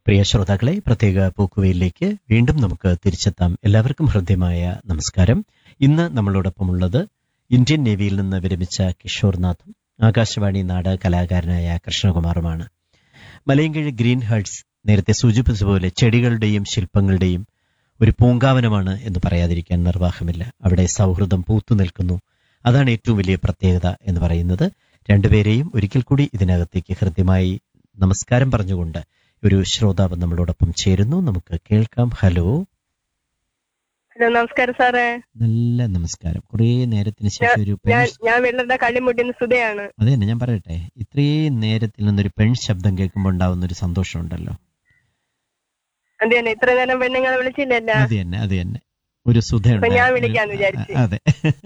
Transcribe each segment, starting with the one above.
പ്രിയ ശ്രോതാക്കളെ പ്രത്യേക പൂക്കുവയിലേക്ക് വീണ്ടും നമുക്ക് തിരിച്ചെത്താം എല്ലാവർക്കും ഹൃദ്യമായ നമസ്കാരം ഇന്ന് നമ്മളോടൊപ്പമുള്ളത് ഇന്ത്യൻ നേവിയിൽ നിന്ന് വിരമിച്ച കിഷോർനാഥും ആകാശവാണി നാടക കലാകാരനായ കൃഷ്ണകുമാറുമാണ് മലയങ്കിഴ് ഗ്രീൻ ഹേർട്സ് നേരത്തെ സൂചിപ്പിച്ചതുപോലെ ചെടികളുടെയും ശില്പങ്ങളുടെയും ഒരു പൂങ്കാവനമാണ് എന്ന് പറയാതിരിക്കാൻ നിർവാഹമില്ല അവിടെ സൗഹൃദം പൂത്തു നിൽക്കുന്നു അതാണ് ഏറ്റവും വലിയ പ്രത്യേകത എന്ന് പറയുന്നത് രണ്ടുപേരെയും ഒരിക്കൽ കൂടി ഇതിനകത്തേക്ക് ഹൃദ്യമായി നമസ്കാരം പറഞ്ഞുകൊണ്ട് ഒരു ശ്രോതാവ് നമ്മളോടൊപ്പം ചേരുന്നു നമുക്ക് കേൾക്കാം ഹലോ ഹലോ നമസ്കാരം സാറേ നല്ല നമസ്കാരം കുറേ നേരത്തിന് ശേഷം ഒരു പെൺ ഞാൻ ഞാൻ വെള്ളരുടെ കള്ളിമുട്ടിന്ന് സുധയാണ് അത് തന്നെ ഞാൻ പറയട്ടെ ഇത്രയും നേരത്തിൽ നിന്നൊരു പെൺ ശബ്ദം കേൾക്കുമ്പോൾ ഉണ്ടാവുന്ന ഒരു സന്തോഷമുണ്ടല്ലോ അത് തന്നെ ഇത്ര നേരം പെണ്ണുങ്ങളെ വിളിച്ചില്ലല്ല അത് തന്നെ അത് തന്നെ ഒരു സുധയുണ്ട് അപ്പൊ ഞാൻ വിളിക്കാന്ന് വിചാരിച്ചു. അതെ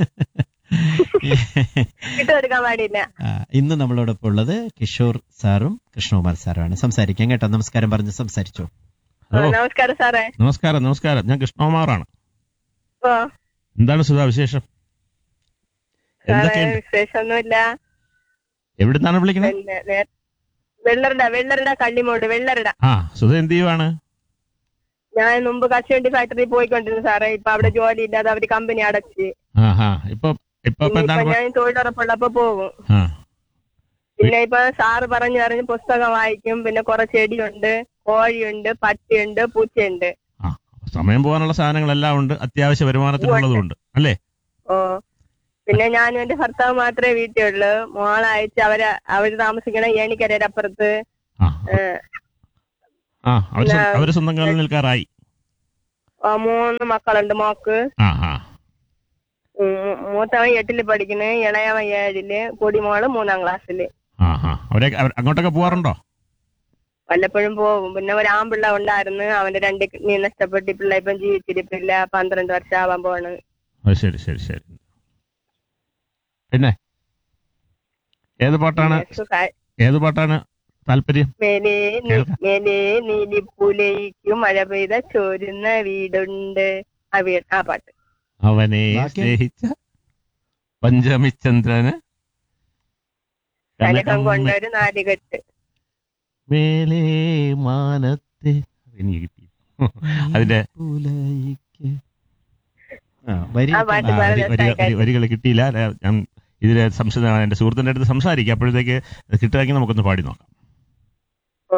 വിട്ടുകൊടുക്കാൻ പാടില്ല ആ, ഇന്ന് നമ്മളോടൊപ്പം ഉള്ളത് കിഷോർ സാറും കൃഷ്ണകുമാർ സാറുമാണ് സംസാരിക്കാം കേട്ടോ നമസ്കാരം പറഞ്ഞ് സംസാരിച്ചോ ആ, ഹലോ നമസ്കാരം സാറേ നമസ്കാരം നമസ്കാരം ഞാൻ കൃഷ്ണകുമാറാണ് ഓ എന്താണ് സുധാ വിശേഷം സാറേ എന്തൊക്കെയുണ്ട് വിശേഷമൊന്നുമില്ല എവിടുന്നാണ് വിളിക്കുന്നത് പിന്നെ നേ- വെള്ളറുടെ വെള്ളറുടെ കള്ളിമോട് വെള്ളറുടെ ആ സുധ എന്ത് ചെയ്യുവാണ് ഞാൻ മുമ്പ് കശുവണ്ടി ഫാക്ടറി പോയിക്കൊണ്ടിരുന്നു സാറേ ഇപ്പൊ അവിടെ ജോലി ഇല്ലാതെ അവര് കമ്പനി അടച്ച് ആ ഹാ ഇപ്പൊ ഇപ്പൊ ഇപ്പൊ ഇനിയിപ്പൊ എന്താണ് പ- ഞാൻ തൊഴിലുറപ്പുള്ളപ്പോ പോകും ആ പിന്നെ ഇപ്പൊ സാറ് പറഞ്ഞു പറഞ്ഞ് പുസ്തകം വായിക്കും പിന്നെ കുറെ ചെടിയുണ്ട് കോഴിയുണ്ട് പട്ടിയുണ്ട് പൂച്ചയുണ്ട് ആ സമയം പോകാനുള്ള സാധനങ്ങളെല്ലാം ഉണ്ട് അത്യാവശ്യ വരുമാനത്തിനുള്ളതും അല്ലേ ഓ പിന്നെ ഞാനും എന്റെ ഭർത്താവ് മാത്രമേ വീട്ടിലുള്ളൂ മോളെ അയച്ച് അവര് അവര് താമസിക്കണ ഏണിക്കരയുടെ അപ്പുറത്ത് ആ ഏഹ്, ആ അവര് സ്വ- ഞാൻ- അവര് സ്വന്തം കാലിൽ നിൽക്കാറായി ആ, മൂന്ന് മക്കളുണ്ട് മോക്ക് ആ ആ ഉം, മൂത്തവൻ എട്ടില് പഠിക്കണ് ഇളയവൻ ഏഴില് പൊടിമോള് മൂന്നാം ക്ലാസ്സില് ആ ആ അവരെ അവർ- അങ്ങോട്ടൊക്കെ പോവാറുണ്ടോ വല്ലപ്പോഴും പോകും പിന്നെ ഒരു ആമ്പിള്ള ഉണ്ടായിരുന്നു അവന്റെ രണ്ട് കിഡ്നി നഷ്ടപ്പെട്ട് പിള്ള ഇപ്പം ജീവിച്ചിരിപ്പില്ല പന്ത്രണ്ട് വർഷം ആവാൻ പോണ് അത് ശരി ശരി ശരി പിന്നെ ഏത് പാട്ടാണ് സുഖാ- ഏത് പാട്ടാണ് താല്പര്യം മേലേ നീ- കേൾക്കാം. മേലേ നീലിപ്പുലയ്ക്കും മഴ പെയ്ത ചോരുന്ന വീടുണ്ട് ആ വീട് ആ പാട്ട് അവനെ ബാക്കി? സ്നേഹിച്ച പഞ്ചമിചന്ദ്രന് കനകം കൊണ്ടൊരു നാലുകെട്ട് മേലേ മാനത്തെ എനിക്ക് കിട്ടി അതിന്റെ പുലയിക്ക്. ആ, വരി ആ പാട്ട് ആ, വളരെ വരി- വരി- രസമായി വരി- വരികൾ കിട്ടിയില്ല അല്ല, ഞാൻ ഇതിലെ സംശയം എന്റെ സുഹൃത്തിന്റെ അടുത്ത് സംസാരിക്കാം അപ്പോഴത്തേക്ക് കിട്ടുമെങ്കിൽ നമുക്കൊന്ന് പാടി നോക്കാം ഓ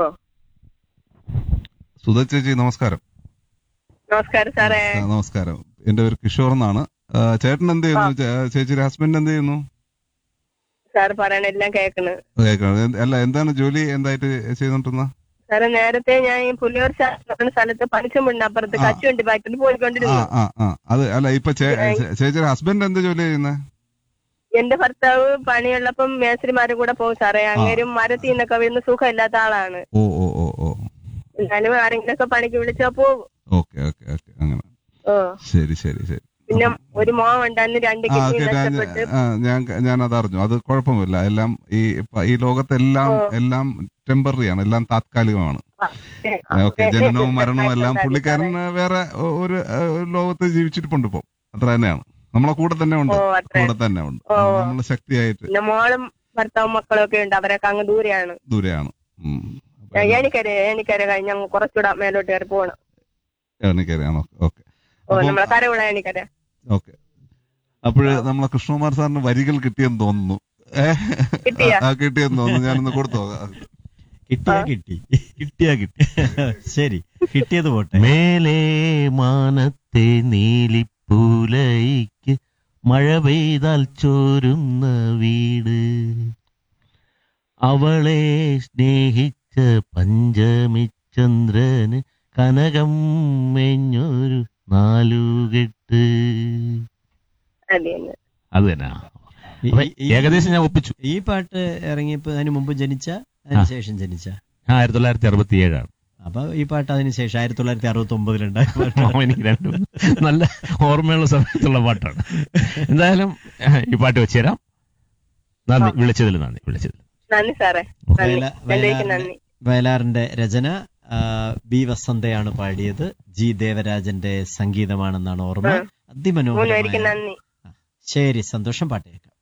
സുധ ചേച്ചി നമസ്കാരം നമസ്കാരം സാറേ ആ, നമസ്കാരം എന്റെ പേര് കിഷോർ എന്നാണ് ആ, ചേട്ടൻ എന്ത് ചെയ്യുന്നു ചേ- ചേച്ചിയുടെ ഹസ്ബൻഡ് എന്ത് ചെയ്യുന്നു സാർ പറയണെല്ലാം കേക്കണ് കേൾക്കണം. എന്ത്- അല്ല എന്താണ് ജോലി എന്തായിട്ട് ചെയ്തോണ്ടിരുന്ന സാറ് നേരത്തെ ഞാൻ ഈ പുലിയൂർ ശാസ്ത്ര സ്ഥലത്ത് പണിച്ചുമുണ്ട് അപ്പുറത്ത് ആ. കച്ചുവണ്ടി ഫാക്ടറി ആ പോയിക്കൊണ്ടിരുന്നു ആ ആ അത് അല്ല ഇപ്പൊ ചേ- ചേ- ചേച്ചിയുടെ ഹസ്ബൻഡ് എന്ത് ജോലി ചെയ്യുന്നത് എന്റെ ഭർത്താവ് പണിയുള്ളപ്പം മേസ്ത്രിമാരും കൂടെ പോകും സാറേ അങ്ങേരും മരത്തിൽ നിന്നൊക്കെ വീണ് സുഖമില്ലാത്ത ആളാണ് ഓ ഓ ഓ ഓ എന്നാലും ആരെങ്കിലൊക്കെ പണിക്ക് വിളിച്ചാ പോകും ഓക്കെ ഓക്കെ ഓക്കെ അങ്ങനെ ഓ ശരി ശരി ശരി പിന്നെ ഒരു മോൻ ഉണ്ടായിരുന്നു രണ്ട് ആ കിഡ്നി ഓക്കെ ഞാൻ നഷ്ടപ്പെട്ട് ആ, ഞാൻ ഞാൻ അത് അറിഞ്ഞു അത് കുഴപ്പമില്ല എല്ലാം ഈ ഇപ്പ- ഈ ലോകത്തെല്ലാം ഓ. എല്ലാം ടെമ്പററി ആണ് എല്ലാം താത്കാലികമാണ് ഓക്കെ ജനനവും മരണവും എല്ലാം പുള്ളിക്കാരൻ വേറെ ഒ- ഒരു ആ, ഒരു ലോകത്ത് ജീവിച്ചിരിപ്പുണ്ട് ഇപ്പം അത്ര തന്നെയാണ് നമ്മളെ കൂടെ തന്നെ ഉണ്ട് ഓ അത്ര കൂടെ തന്നെ ഉണ്ട് ഓ. നമ്മളെ ശക്തിയായിട്ട് പിന്നെ മോളും ഭർത്താവും മക്കളും ഒക്കെ ഉണ്ട് അവരൊക്കെ അങ്ങ് ദൂരെയാണ് ദൂരെയാണ് ഉം. അപ്പൊ ഏണിക്കര ഏണിക്കര കഴിഞ്ഞ് അങ്ങ് കുറച്ചുകൂടെ മേലോട്ട് കയറി പോകണം എനിക്കറിയാം ഓക്കെ ഓ അപ്പം- നമ്മളെ കരവിള ഏണിക്കര ഓക്കെ അപ്പോഴ് നമ്മളെ കൃഷ്ണകുമാർ സാറിന് വരികൾ കിട്ടിയെന്ന് തോന്നുന്നു ഏഹ് കിട്ടിയാ? ആ കിട്ടിയെന്ന് തോന്നുന്നു ഞാനൊന്ന് കൊടുത്തോ കിട്ടിയാ കിട്ടി കിട്ടിയാ കിട്ടി ശരി കിട്ടിയത് പോട്ടെ മേലേ മാനത്തെ നീലിപ്പൂലയ്ക്ക് മഴ പെയ്താൽ ചോരുന്ന വീട് അവളെ സ്നേഹിച്ച പഞ്ചമിചന്ദ്രന് കനകം മെഞ്ഞൊരു നാലുകെട്ട് അത് തന്നെ അത് തന്നെ ഈ- അപ്പൊ ഈ- ഏകദേശം ഞാൻ ഒപ്പിച്ചു ഈ പാട്ട് ഇറങ്ങിയപ്പോ അതിന് മുമ്പ് ജനിച്ച അതിന് ശേഷം ജനിച്ച ആയിരത്തി തൊള്ളായിരത്തി അറുപത്തി ഏഴാണ് അപ്പൊ ഈ പാട്ട് അതിന് ശേഷം ആയിരത്തി തൊള്ളായിരത്തി അറുപത്തി ഒമ്പതിലുണ്ടായ പാട്ടാണ് എനിക്ക് രണ്ടും നല്ല ഓർമ്മയുള്ള സമയത്തുള്ള പാട്ടാണ് എന്തായാലും ഈ പാട്ട് വെച്ച് തരാം നന്ദി വിളിച്ചതിൽ നന്ദി വിളിച്ചതിൽ നന്ദി സാറേ നന്ദി വയല- രണ്ടേക്ക് വയലാറിന്റെ- നന്ദി വയലാറിന്റെ രചന ആ, ബി വസന്തയാണ് പാടിയത് ജി ദേവരാജന്റെ സംഗീതമാണെന്നാണ് ഓർമ്മ ആ. മൂന്ന് പേർക്ക് അതിമനോഹരമായ നന്ദി ശരി സന്തോഷം പാട്ടേക്കാം